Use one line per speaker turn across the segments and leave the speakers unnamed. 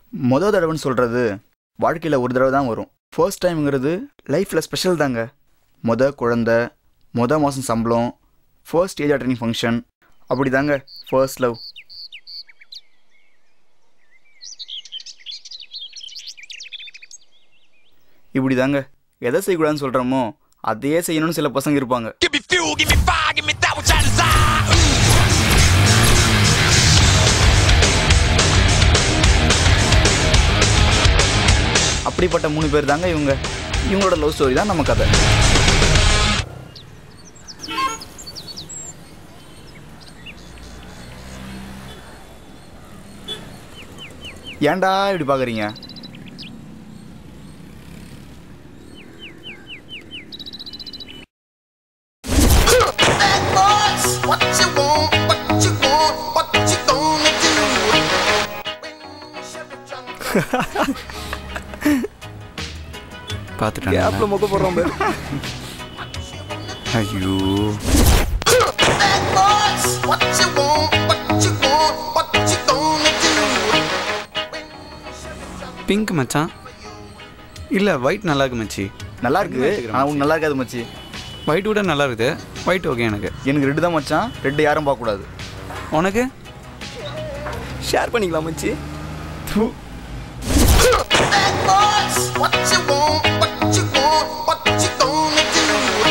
மொதல் தடவைன்னு சொல்கிறது வாழ்க்கையில் ஒரு தடவை தான் வரும் ஃபர்ஸ்ட் டைம்ங்கிறது லைஃப்பில் ஸ்பெஷல் தாங்க மொத குழந்த மொத மாதம் சம்பளம் ஃபர்ஸ்ட் ஏஜ் அட்டனிங் ஃபங்க்ஷன் அப்படி தாங்க ஃபர்ஸ்ட் லவ் இப்படி தாங்க எதை செய்யக்கூடாதுன்னு சொல்கிறோமோ அதையே செய்யணும்னு சில பசங்க இருப்பாங்க
Give me fuel, give me fire, give me that which I desire.
அப்படிப்பட்ட மூணு பேர் தாங்க இவங்க இவங்களோட லவ் ஸ்டோரி தான் நம்ம கதை ஏன்டா இப்படி பார்க்குறீங்க
What you want, what you want, what you gonna do?
பார்த்துட்டாங்க
கேப்ல மொக்க போடுறோம் பாரு
ஐயோ
What you want, what you want, what you gonna do?
Pink மச்சான் இல்லை ஒயிட் நல்லா இருக்கு மச்சி
நல்லா இருக்கு ஆனால் உனக்கு நல்லா இருக்காது மச்சி
ஒயிட் விட நல்லா இருக்குது ஒயிட் ஓகே எனக்கு
எனக்கு ரெட்டு தான் மச்சான் ரெட்டு யாரும் பார்க்கக்கூடாது
உனக்கு
ஷேர் பண்ணிக்கலாம் மச்சி
What you want, what you want, what you gonna do?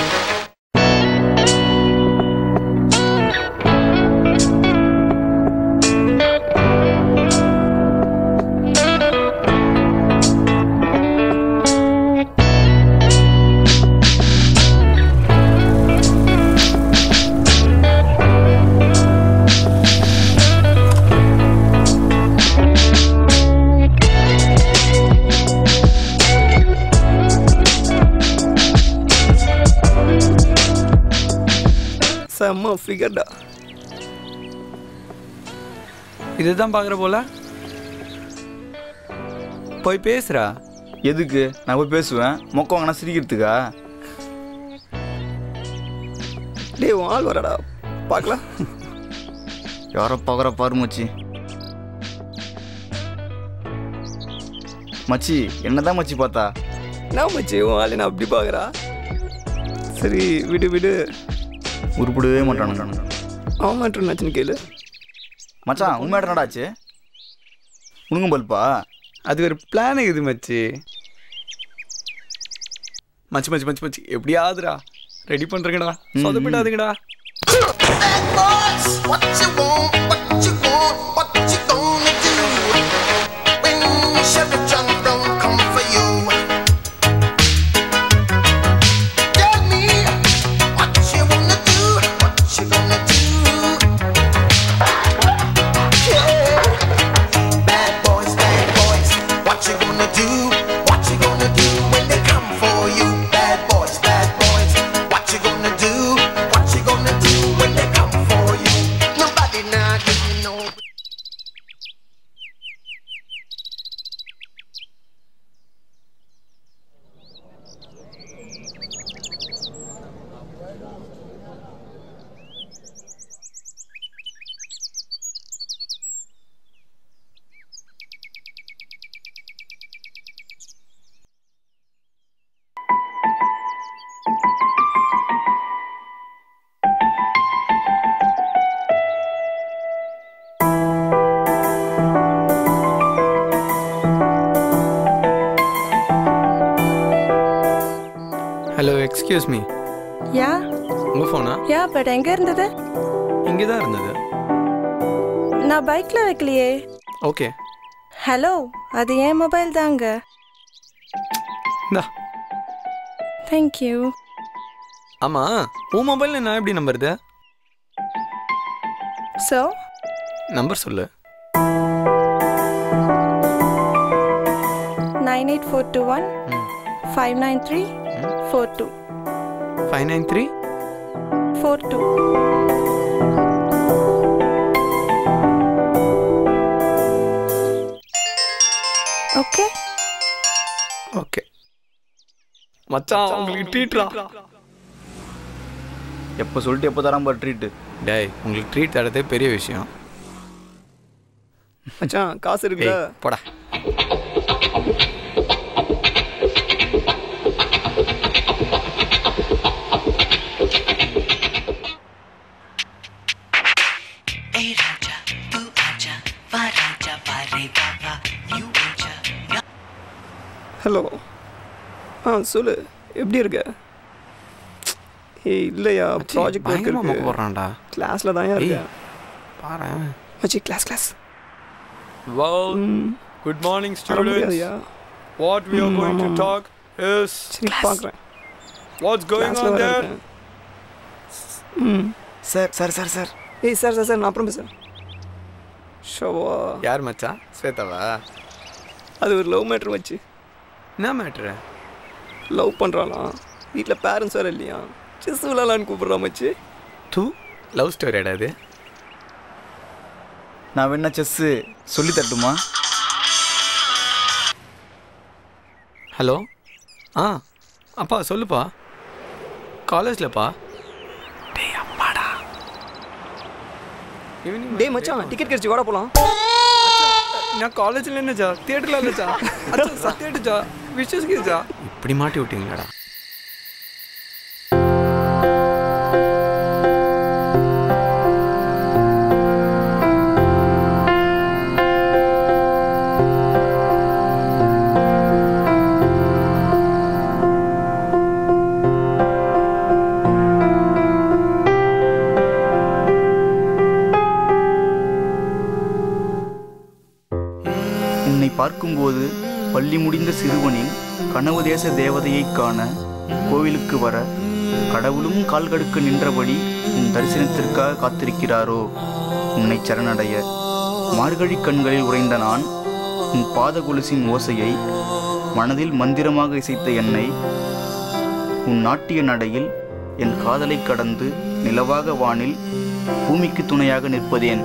செம்ம ஃபிகர்டா
இதுதான் பார்க்குற போல போய் பேசுறா
எதுக்கு நான் போய் பேசுவேன் மொக்க வாங்கினா சிரிக்கிறதுக்கா
டேய் உன் ஆள் வரடா பார்க்கலாம்
யாரோ பார்க்குற பாரு மச்சி மச்சி என்னதான் மச்சி பார்த்தா
நான் மச்சி உன் ஆள் என்ன அப்படி பார்க்குறா சரி விடு விடு
உருப்பிடவே மாட்டானுங்க
அவன் மட்டும் என்னாச்சுன்னு கேளு
மச்சான் உண்மையாட நடாச்சு உனக்கும் பல்பா
அதுக்கு ஒரு பிளான் இருக்குது மச்சி மச்சி மச்சி மச்சி மச்சி எப்படியாதுடா ரெடி பண்ணுறீங்கடா சொதப்பிடாதுங்கடா
What you want, what you want, what you gonna do? When Chevy John don't come for you. Tell me what you wanna do, what you gonna do? Yeah. Bad boys, bad boys, what you gonna do? What you gonna do when they come for you? Bad boys, bad boys, what you gonna do? What you gonna do when they come for you? Nobody now give you no.
Hello excuse me
யா
உங்கள் ஃபோனா
yeah but எங்க இருந்தது
இங்கே தான் இருந்தது
நான் பைக்ல வைக்கலையே
ஓகே
ஹலோ அது என் மொபைல் தாங்க
இந்தா
தேங்க்யூ
ஆமாம் உன் மொபைலில் நான் எப்படி நம்பருது
ஸோ
நம்பர் சொல்லு
nine eight four two one five nine three four two
five nine three
four two okay
okay மச்சான் உங்களுக்கு ட்ரீட்ரா
எப்போ சொல்லிட்டு எப்போ தரான் பாரு ட்ரீட்டு
டேய் உங்களுக்கு ட்ரீட் தரதே பெரிய விஷயம்
மச்சான் காசு இருக்குல்ல
ஏய் போடா
ए राजा तू आजा वा राजा वा रे बाबा यू आजा ना
ஹலோ ஆ சொல்லு எப்படி இருக்க ஏய் இல்லையா ப்ராஜெக்ட் ஒர்க்
பயங்கரமா மொக்க
இருக்கு
போடுறான்டா
கிளாஸில் தான் இருக்க
பாரு
மச்சி class class
Well,
hmm
good morning,
வர
students.
முடியாதுயா
What we are
Mm,
going to
ஆமா.
talk is
சரி பார்க்குறேன்
what's going
கிளாஸில்
on
வர
there.
இருக்கேன் ம்
சார் சார் சார் சார்
ஏய் சார் சார் சார் நான் அப்புறம் பேசுகிறேன் ஷோவா
யார் மச்சான் ஸ்வேதாவா
அது ஒரு லவ் மேட்ரு வச்சு
என்ன மேட்ரு
லவ் பண்ணுறாளாம் வீட்டில் பேரண்ட்ஸ் வேறு இல்லையா செஸ் விளாட்லான்னு கூப்பிட்றா மச்சி
தூ லவ் ஸ்டோரியாடா இது
நான் வேணா செஸ்ஸு சொல்லி தரட்டுமா
ஹலோ ஆ அப்பா சொல்லுப்பா காலேஜ்லப்பா டேய் அப்பாடா ஈவினிங்
டேய் மச்சான் டிக்கெட் கிடச்சி வாடா போகலாம்
நான் காலேஜில் என்னச்சா தியேட்டரில் இல்லைச்சா அச்சா சத்தியடிச்சா விஸ்வஸ்கிச்சா இப்படி மாட்டி விட்டீங்களாடா
உன்னை பார்க்கும்போது பள்ளி முடிந்த சிறுவனின் கனவு தேச தேவதையைக் காண கோவிலுக்கு வர கடவுளும் கால்கடுக்க நின்றபடி உன் தரிசனத்திற்காக காத்திருக்கிறாரோ உன்னை சரணடைய மார்கழி கண்களில் உறைந்த நான் உன் பாத கொலுசின் ஓசையை மனதில் மந்திரமாக இசைத்த என்னை உன் நாட்டிய நடையில் என் காதலை கடந்து நிலவாக வானில் பூமிக்கு துணையாக நிற்பதேன்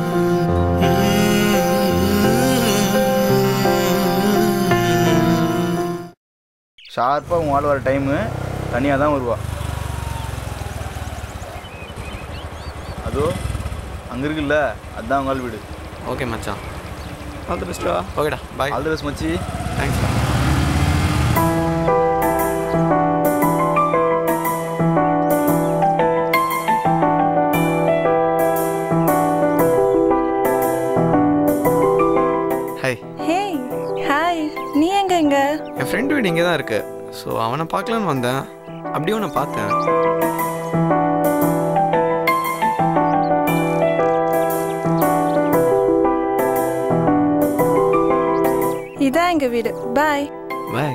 ஷார்ப்பாக உன் ஆள் வர டைமு தனியாக தான் வருவா அதோ அங்கே இருக்குல்ல அதுதான் உங்கள் ஆள் வீடு
ஓகே மச்சான்
ஆல் தி பெஸ்ட்டா
ஓகேடா பாய்
ஆல் தி பெஸ்ட் மச்சி
தேங்க்ஸ்டா ஹாய்
ஹே ஹாய் நீ எங்க இங்க
என் ஃப்ரெண்டு வீடு இங்கே தான் இருக்கு ஸோ அவனை பார்க்கலான்னு வந்தேன் அப்படியே அவனை பார்த்தேன்
இதான் எங்க வீடு பாய்
பாய்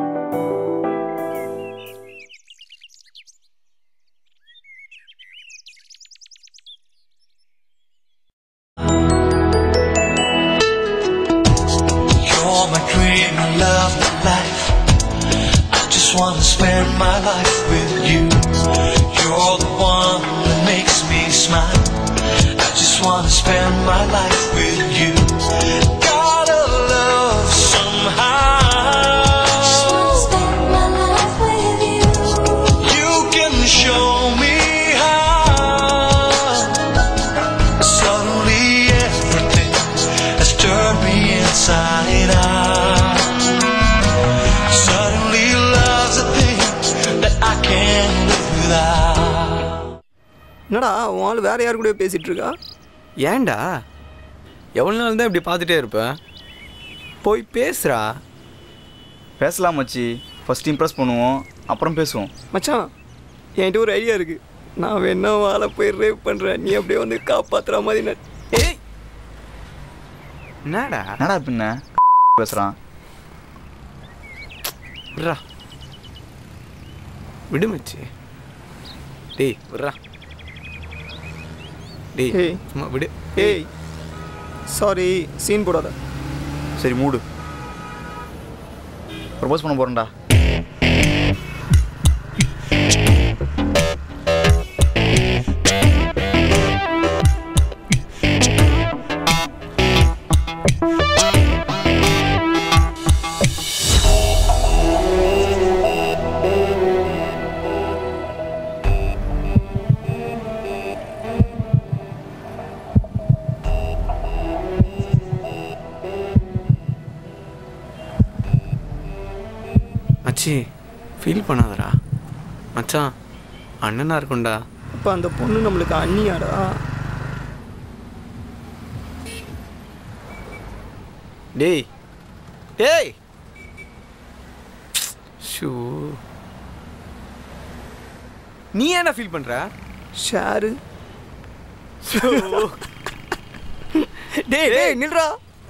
You're my dream, my love, my life. I just wanna spend my life with you. You're the one that makes me smile. I just wanna spend my life with you. Gotta love somehow. You can show me how. Suddenly everything has turned me inside out. Suddenly love's a thing that I can't live without.
என்னடா உன் ஆள் வேற யார் கூட பேசிட்டு இருக்கா
ஏன்டா எவ்வளோ நாள் தான் இப்படி பார்த்துட்டே இருப்பேன் போய் பேசுறா
பேசலாம் மச்சி ஃபர்ஸ்ட் இம்ப்ரெஸ் பண்ணுவோம் அப்புறம் பேசுவோம்
மச்சான் என்கிட்ட ஒரு ஐடியா இருக்கு நான் வேணா வாழை போய் ரேப் பண்ணுறேன் நீ அப்படியே வந்து காப்பாத்துற மாதிரி நான்
ஏய் என்னடா
என்னடா பின்ன பேசுகிறான்
விட்றா விடு மச்சி டேய் விட்றா டேய்
ஏய்.
சும்மா விடு
ஏய் சாரி சீன் போடாத
சரி மூடு ப்ரப்போஸ் பண்ண போகிறேன்டா
மச்சி ஃபீல் பண்ணாதடா மச்சான் அண்ணனா இருக்கும்டா
அப்போ அந்த பொண்ணு நம்மளுக்கு அண்ணியாடா
டேய் டேய் ஷூ நீ என்ன ஃபீல் பண்ற
ஷேரு டேய் டேய் நில்றா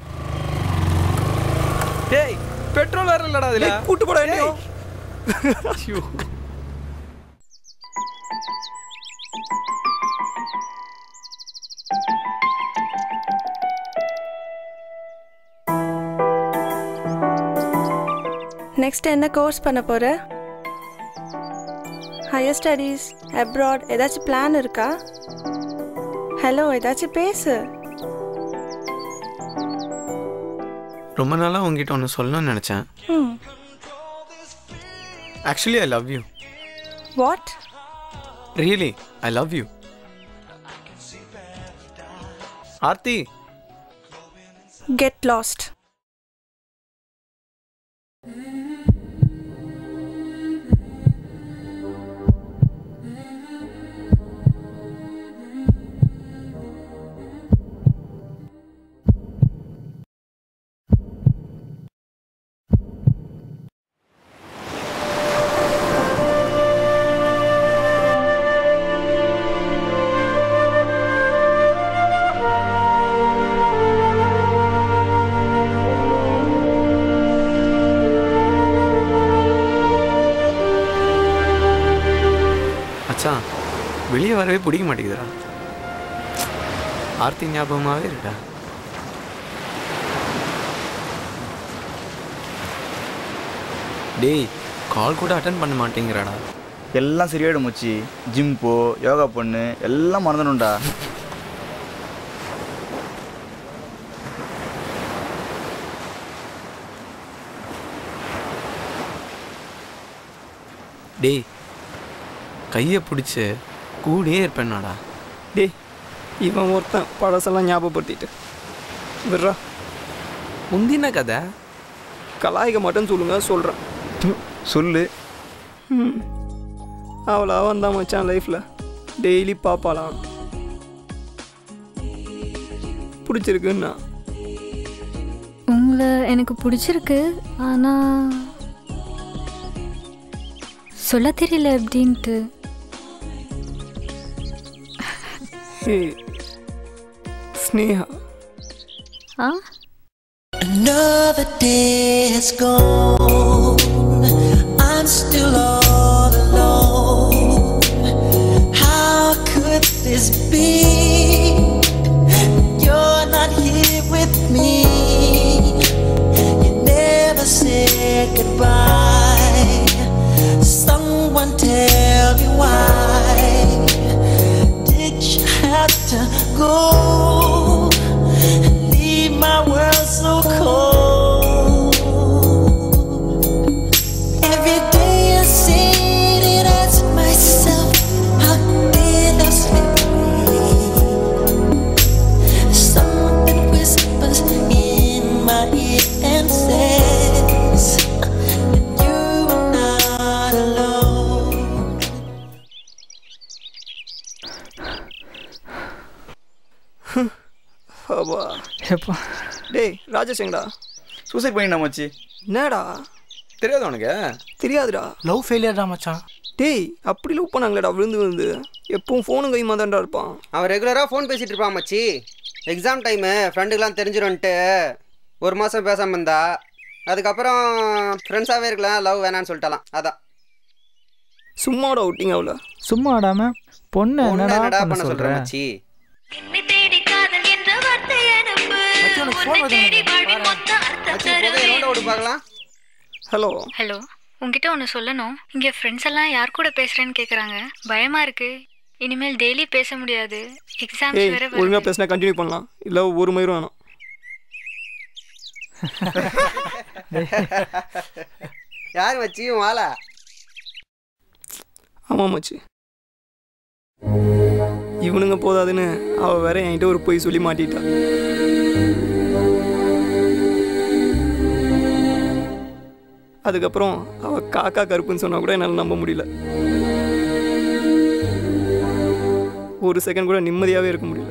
டேய் பெட்ரோல் வேற இல்லடா அதுல
டேய், கூட்டு போடா என்னையும்
ஷூ
நெக்ஸ்ட் என்ன கோர்ஸ் பண்ண போற ஹையர் ஸ்டடீஸ் அப்ராட் ஏதாச்சும் பிளான் இருக்கா ஹலோ ஏதாச்சும் பேசு
ரொம்ப நாளாக உங்ககிட்ட ஒன்று சொல்லணும்னு நினச்சேன்
ம்
actually I love you
what
really I love you Aarthi
get lost
மச்சான் வெளியே வரவே பிடிக்க மாட்டேங்குதுடா ஆர்த்தி ஞாபகமாகவே இருக்கா டேய் கால் கூட அட்டன் பண்ண மாட்டேங்கிறாடா
எல்லாம் சரியாயிடும் மச்சி ஜிம் போ யோகா பண்ணு எல்லாம் மறந்துடும்டா
டேய் கையை பிடிச்சி கூடயே இருப்பேன்னாடா
டேய் இவன் ஒருத்தன் பழசெல்லாம் ஞாபகப்படுத்திட்டு விட்றா
முந்தின கதை
கலாய்க்க மாட்டேன்னு சொல்லுங்க சொல்கிறேன்
சொல்லு
அவளா வந்தா மச்சான் லைஃப்பில் டெய்லி பார்ப்பாளாம் பிடிச்சிருக்குன்னா
உங்களை எனக்கு பிடிச்சிருக்கு ஆனால் சொல்ல தெரியல எப்படின்ட்டு
ஹே ஸ்னேகா
ஆ
Another day has gone. I'm still all alone. How could this be? You're not here with me. You never said goodbye. Someone tell me why. Did you have to go? and Leave my world so cold. Every day I sit and ask myself, how did I slip away? Something whispers in my ear and says, You are not alone.
அப்பா
எப்பா
டேய் ராஜேஷ் எங்கடா
suicide பண்ணிட்டா மச்சி
என்னடா
தெரியாது உனக்கு
தெரியாதுடா
லவ் ஃபெயிலியர் தான் மச்சான்
டேய் அப்படி லவ் பண்ணாங்களேடா விழுந்து விழுந்து எப்பவும் ஃபோனும் கைமா தான்டா இருப்பான்
அவன் ரெகுலராக ஃபோன் பேசிட்டு இருப்பான் மச்சி எக்ஸாம் டைமு ஃப்ரெண்டுக்கெலாம் தெரிஞ்சிடும்ன்ட்டு ஒரு மாதம் பேசாமல் இருந்தா அதுக்கப்புறம் ஃப்ரெண்ட்ஸாகவே இருக்கலாம் லவ் வேணான்னு சொல்லிட்டாலாம் அதான்
சும்மாடா அவுட்டிங் அவள
சும்மா ஆடாம பொண்ணு
ஒன்று
என்னடா
என்னடா
பண்ண
பண்ண
சொல்ற
சொல்கிறேன் மச்சி மச்சி போக என்னோட விடு பார்க்கலாம்
ஹலோ
ஹலோ உங்ககிட்ட ஒன்று சொல்லணும் இங்கே ஃப்ரெண்ட்ஸ் எல்லாம் யார் கூட பேசுகிறேன்னு கேட்குறாங்க பயமாக இருக்கு இனிமேல் டெய்லி பேச முடியாது எக்ஸாம்ஸ்
ஏய்
வேற
ஒழுங்கா
வருது.
பேசினா கண்டினியூ பண்ணலாம் இல்லை ஒரு மயிரும் வேணாம்
யார் மச்சி உன் ஆளா
ஆமாம் மச்சி இவனுங்க போதாதுன்னு அவ வேற என்கிட்ட ஒரு பொய் சொல்லி மாட்டிட்டா அதுக்கப்புறம் அவள் காக்கா கருப்புன்னு சொன்னா கூட என்னால் நம்ப முடியல ஒரு செகண்ட் கூட நிம்மதியாகவே இருக்க முடியல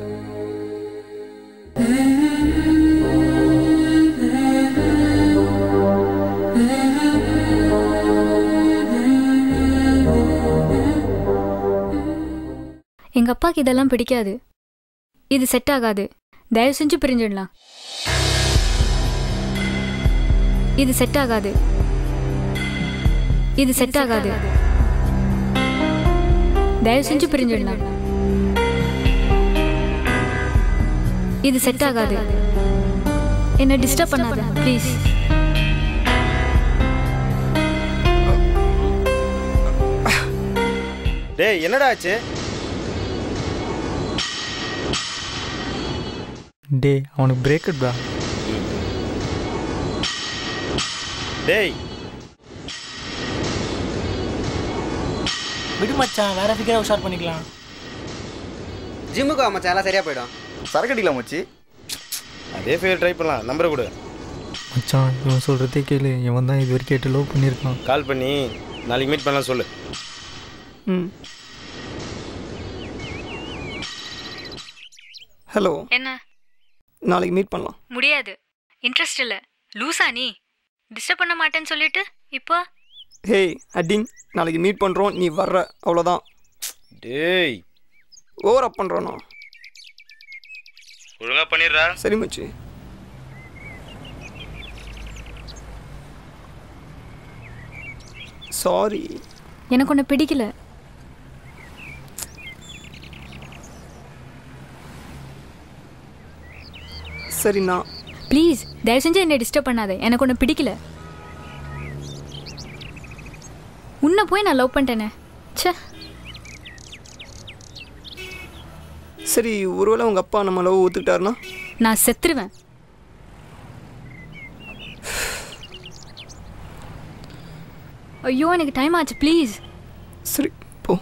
எங்க அப்பாக்கு இதெல்லாம் பிடிக்காது இது செட் ஆகாது தயவு செஞ்சு பிரிஞ்சிடலாம் இது செட் ஆகாது இது செட் ஆகாது தயவு செஞ்சு பிரிஞ்சிடலாம் இது செட் ஆகாது என்ன டிஸ்டர்ப் பண்ணாத ப்ளீஸ்
டேய் என்னடா ஆச்சு
டே அவனுக்கு பிரேக்கட் பா
டேய்
விடு மச்சான் வேற ஃபிகரை உஷார் பண்ணிக்கலாம்
ஜிம்முக்கு வா மச்சான் எல்லாம் சரியாக போயிடும்
சரக்கு அடிக்கலாம் மச்சி
அதே ஃபெயில் ட்ரை பண்ணலாம் நம்பரை கொடு
மச்சான் இவன் சொல்கிறதே கேளு இவன் தான் இது வரைக்கும் எட்டு லவ் பண்ணியிருக்கான்
கால் பண்ணி நாளைக்கு மீட் பண்ணலாம் சொல்லு
ம் ஹலோ
என்ன
நாளைக்கு மீட் பண்ணலாம்
முடியாது இன்ட்ரெஸ்ட் இல்லை லூசா நீ டிஸ்டர்ப் பண்ண மாட்டேன்னு சொல்லிட்டு இப்போ
ஹேய் அடிங் நாளைக்கு மீட் பண்ணுறோம் நீ வர்ற அவ்வளோதான்
டேய்
ஓவர் அப் பண்ணுறோண்ணா
ஒழுங்கா பண்ணிடுறா
சரி மச்சி சாரி
எனக்கு ஒன்று பிடிக்கல
சரிண்ணா
ப்ளீஸ் தயவு செஞ்சு என்னை டிஸ்டர்ப் பண்ணாத எனக்கு ஒன்று பிடிக்கல உன்னை போய் நான் லவ் பண்ணிட்டேனே ச்சே
சரி ஒருவேளை உங்கள் அப்பா நம்ம லவ் ஒத்துக்கிட்டாருன்னா
நான் செத்துருவேன் ஐயோ எனக்கு டைம் ஆச்சு ப்ளீஸ்
சரி போ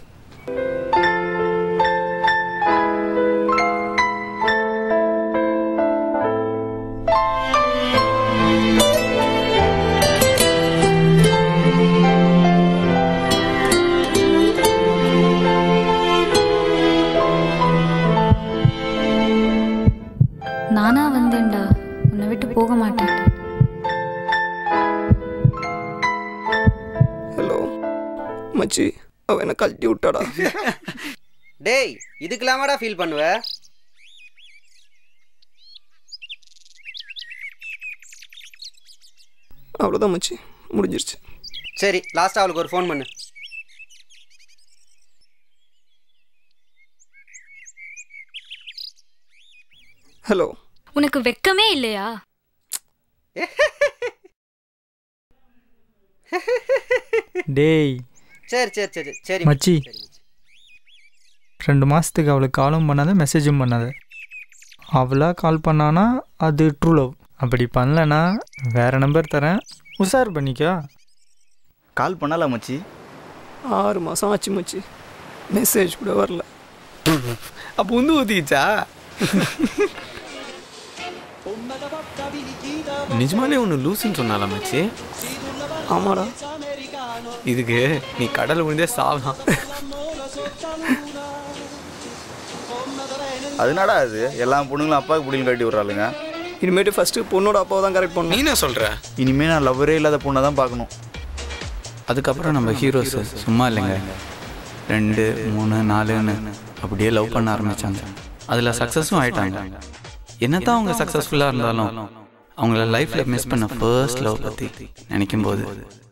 நானா வந்தேன்டா உன்னை விட்டு போக மாட்டேன்
ஹலோ மச்சி அவ என்னை கழட்டி விட்டாடா
டேய் இதுக்கெல்லாமாடா ஃபீல் பண்ணுவ
அவ்வளோதான் மச்சி முடிஞ்சிருச்சு
சரி லாஸ்ட்டாக அவளுக்கு ஒரு ஃபோன் பண்ணு
ஹலோ
உனக்கு வெக்கமே இல்லையா
டேய்
சரி சரி சரி சரி
மச்சி ரெண்டு மாதத்துக்கு அவளுக்கு காலும் பண்ணாத மெசேஜும் பண்ணாத அவளாக கால் பண்ணானா அது ட்ரூ லவ் அப்படி பண்ணலனா வேற நம்பர் தரேன் உஷார் பண்ணிக்கோ
கால் பண்ணல மச்சி
ஆறு மாதம் ஆச்சு மச்சி மெசேஜ் கூட வரல
அப்போ உந்து ஊத்திக்கிச்சா நிஜமாலே ஒன்று லூசுன்னு சொன்னால மச்சி
ஆமாடா
இதுக்கு நீ கடல் விழுந்தே சாகலாம்
அதனாடா அது எல்லா பொண்ணுங்களும் அப்பாவுக்கு பிடிக்கும் கட்டி விட்றாளுங்க
இனிமேட்டு ஃபஸ்ட்டு பொண்ணோட அப்பாவை தான் கரெக்ட்
நீ
பண்ணணும்
என்ன சொல்ற
இனிமே நான் லவ்வரே இல்லாத பொண்ணை தான் பார்க்கணும்
அதுக்கப்புறம் நம்ம ஹீரோஸ் சும்மா இல்லைங்க ரெண்டு மூணு நாலுன்னு அப்படியே லவ் பண்ண ஆரம்பிச்சாங்க அதில் சக்ஸஸும் ஆயிட்டாங்க என்னதான் அவங்க சக்ஸஸ்ஃபுல்லாக இருந்தாலும் அவங்கள லைஃப்பில் மிஸ் பண்ண ஃபர்ஸ்ட் லவ் பற்றி நினைக்கும் போது